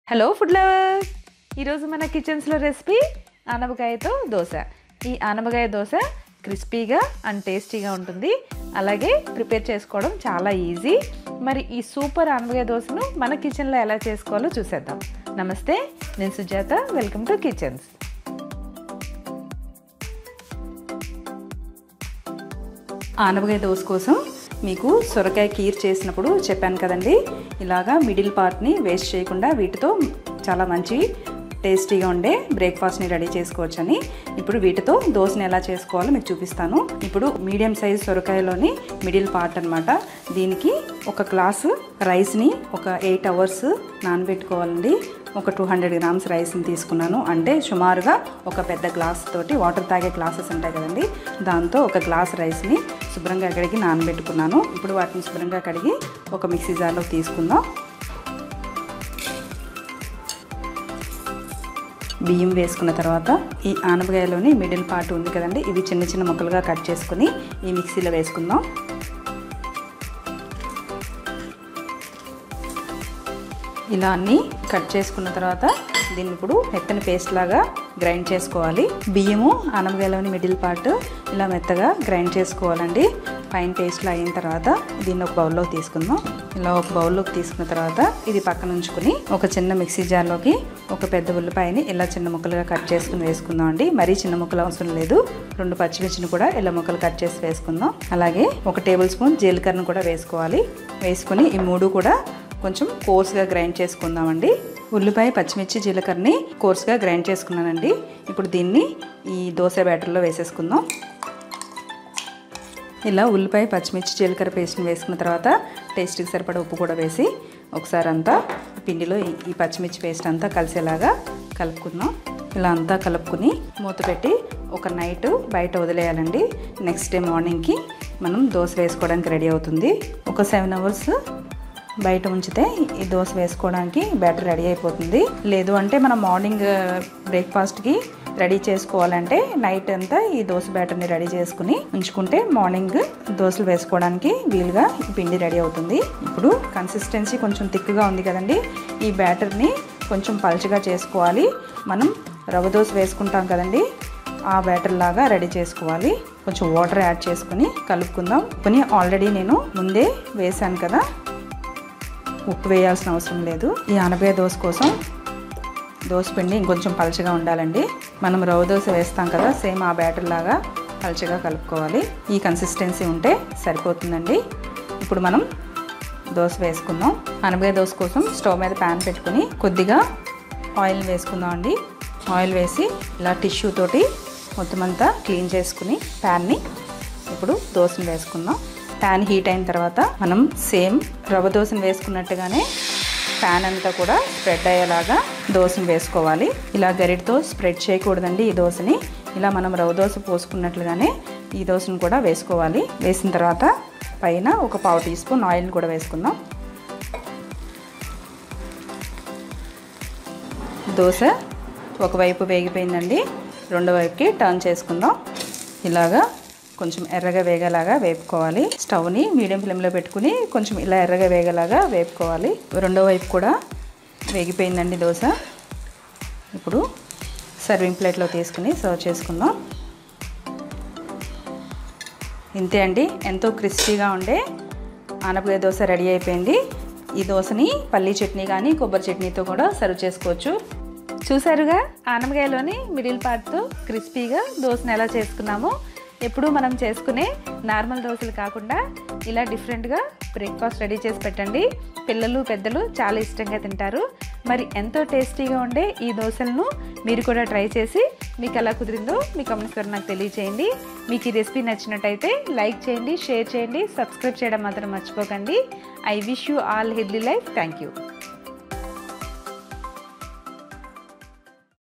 hello food lover ఈరోజు మన కిచెన్స్లో recipe ఆనపకాయతో dosa ఈ ఆనపకాయ దోశ క్రిస్పీగా అండ్ టేస్టీగా ఉంటుంది అలాగే ప్రిపేర్ చేసుకోవడం చాలా ఈజీ మరి ఈ సూపర్ ఆనపకాయ దోశను మన కిచెన్లో ఎలా చేసుకోవాలో చూసేద్దాం నమస్తే నేను సుజాత వెల్కమ్ టు కిచెన్స్ ఆనపకాయ దోశ కోసం మీకు సొరకాయ కీర్ చేసినప్పుడు చెప్పాను కదండి ఇలాగా మిడిల్ పార్ట్ని వేస్ట్ చేయకుండా వీటితో చాలా మంచి టేస్టీగా ఉండే బ్రేక్ఫాస్ట్ని రెడీ చేసుకోవచ్చని ఇప్పుడు వీటితో దోశని ఎలా చేసుకోవాలో మీకు చూపిస్తాను ఇప్పుడు మీడియం సైజ్ సొరకాయలోని మిడిల్ పార్ట్ అనమాట దీనికి ఒక గ్లాసు రైస్ని ఒక ఎయిట్ అవర్స్ నానబెట్టుకోవాలండి ఒక టూ హండ్రెడ్ గ్రామ్స్ రైస్ని తీసుకున్నాను అంటే సుమారుగా ఒక పెద్ద గ్లాస్ తోటి వాటర్ తాగే గ్లాసెస్ ఉంటాయి కదండి దాంతో ఒక గ్లాస్ రైస్ని శుభ్రంగా కడిగి నానబెట్టుకున్నాను ఇప్పుడు వాటిని శుభ్రంగా కడిగి ఒక మిక్సీ జార్లో తీసుకుందాం బియ్యం వేసుకున్న తర్వాత ఈ ఆనపకాయలోని మిడిల్ పార్ట్ ఉంది కదండి ఇవి చిన్న చిన్న ముక్కలుగా కట్ చేసుకుని ఈ మిక్సీలో వేసుకుందాం ఇలా అన్నీ కట్ చేసుకున్న తర్వాత దీన్ని ఇప్పుడు మెత్తని పేస్ట్ లాగా గ్రైండ్ చేసుకోవాలి బియ్యము ఆనపకాయలోని మిడిల్ పార్ట్ ఇలా మెత్తగా గ్రైండ్ చేసుకోవాలండి ఫైన్ పేస్ట్లో అయిన తర్వాత దీన్ని ఒక బౌల్లోకి తీసుకుందాం ఇలా ఒక బౌల్లోకి తీసుకున్న తర్వాత ఇది పక్కన ఉంచుకుని ఒక చిన్న మిక్సీ జార్లోకి ఒక పెద్ద ఉల్లిపాయని ఇలా చిన్న ముక్కలుగా కట్ చేసుకుని వేసుకుందాం అండి మరీ చిన్న ముక్కలు అవసరం లేదు రెండు పచ్చిమిర్చిని కూడా ఇలా ముక్కలు కట్ చేసి వేసుకుందాం అలాగే ఒక టేబుల్ స్పూన్ జీలకర్రను కూడా వేసుకోవాలి వేసుకుని ఈ మూడు కూడా కొంచెం కోర్స్గా గ్రైండ్ చేసుకుందామండి ఉల్లిపాయ పచ్చిమిర్చి జీలకర్రని కోర్స్గా గ్రైండ్ చేసుకున్నానండి ఇప్పుడు దీన్ని ఈ దోశ బ్యాటర్లో వేసేసుకుందాం ఇలా ఉల్లిపాయ పచ్చిమిర్చి జీలకర్ర పేస్ట్ని వేసుకున్న తర్వాత టేస్ట్కి సరిపడా ఉప్పు కూడా వేసి ఒకసారి అంతా పిండిలో ఈ పచ్చిమిర్చి పేస్ట్ అంతా కలిసేలాగా కలుపుకుందాం ఇలా అంతా కలుపుకుని మూత పెట్టి ఒక నైట్ బయట వదిలేయాలండి నెక్స్ట్ డే మార్నింగ్కి మనం దోశ వేసుకోవడానికి రెడీ అవుతుంది ఒక సెవెన్ అవర్స్ బయట ఉంచితే ఈ దోశ వేసుకోవడానికి బ్యాటర్ రెడీ అయిపోతుంది లేదు అంటే మనం మార్నింగ్ బ్రేక్ఫాస్ట్కి రెడీ చేసుకోవాలంటే నైట్ అంతా ఈ దోశ బ్యాటర్ని రెడీ చేసుకుని ఉంచుకుంటే మార్నింగ్ దోశలు వేసుకోవడానికి వీలుగా ఈ పిండి రెడీ అవుతుంది ఇప్పుడు కన్సిస్టెన్సీ కొంచెం థిక్గా ఉంది కదండి ఈ బ్యాటర్ని కొంచెం పలుచగా చేసుకోవాలి మనం రవ్వ దోశ వేసుకుంటాం కదండి ఆ బ్యాటర్ లాగా రెడీ చేసుకోవాలి కొంచెం వాటర్ యాడ్ చేసుకుని కలుపుకుందాం ఉప్పుని ఆల్రెడీ నేను ముందే వేసాను కదా ఉప్పు వేయాల్సిన అవసరం లేదు ఈ ఆనపకాయ దోశ కోసం దోశ పిండి ఇంకొంచెం పలచగా ఉండాలండి మనం రవ్వ దోశ వేస్తాం కదా సేమ్ ఆ బ్యాటర్ లాగా పలచగా కలుపుకోవాలి ఈ కన్సిస్టెన్సీ ఉంటే సరిపోతుందండి ఇప్పుడు మనం దోశ వేసుకుందాం ఆనపకాయ దోశ కోసం స్టవ్ మీద ప్యాన్ పెట్టుకుని కొద్దిగా ఆయిల్ వేసుకుందాం అండి ఆయిల్ వేసి ఇలా టిష్యూ తోటి మొత్తం అంతా క్లీన్ చేసుకుని ప్యాన్ని ఇప్పుడు దోశను వేసుకుందాం ప్యాన్ హీట్ అయిన తర్వాత మనం సేమ్ రవ్వ దోశను వేసుకున్నట్టుగానే ప్యాన్ అంతా కూడా స్ప్రెడ్ అయ్యేలాగా దోశను వేసుకోవాలి ఇలా గరిటతో స్ప్రెడ్ చేయకూడదండి ఈ దోశని ఇలా మనం రవ్వ దోశ పోసుకున్నట్లుగానే ఈ దోశను కూడా వేసుకోవాలి వేసిన తర్వాత పైన ఒక పావు టీ స్పూన్ ఆయిల్ని కూడా వేసుకుందాం దోశ ఒకవైపు వేగిపోయిందండి రెండో వైపుకి టర్న్ చేసుకుందాం ఇలాగా కొంచెం ఎర్రగా వేగేలాగా వేపుకోవాలి స్టవ్ని మీడియం ఫ్లేమ్లో పెట్టుకుని కొంచెం ఇలా ఎర్రగా వేగేలాగా వేపుకోవాలి రెండో వైపు కూడా వేగిపోయిందండి దోశ ఇప్పుడు సర్వింగ్ ప్లేట్లో తీసుకుని సర్వ్ చేసుకుందాం ఇంతే అండి ఎంతో క్రిస్పీగా ఉండే ఆనపకాయ దోశ రెడీ అయిపోయింది ఈ దోశని పల్లీ చట్నీ కానీ కొబ్బరి చట్నీతో కూడా సర్వ్ చేసుకోవచ్చు చూసారుగా ఆనపకాయలోని మిడిల్ పార్ట్తో క్రిస్పీగా దోశను ఎలా చేసుకున్నామో ఎప్పుడు మనం చేసుకునే నార్మల్ దోశలు కాకుండా ఇలా డిఫరెంట్గా బ్రేక్ఫాస్ట్ రెడీ చేసి పెట్టండి పిల్లలు పెద్దలు చాలా ఇష్టంగా తింటారు మరి ఎంతో టేస్టీగా ఉండే ఈ దోశలను మీరు కూడా ట్రై చేసి మీకు ఎలా కుదిరిందో మీ కమెంట్స్ ద్వారా నాకు తెలియచేయండి మీకు ఈ రెసిపీ నచ్చినట్టయితే లైక్ చేయండి షేర్ చేయండి సబ్స్క్రైబ్ చేయడం మాత్రం మర్చిపోకండి I wish you all healthy life thank you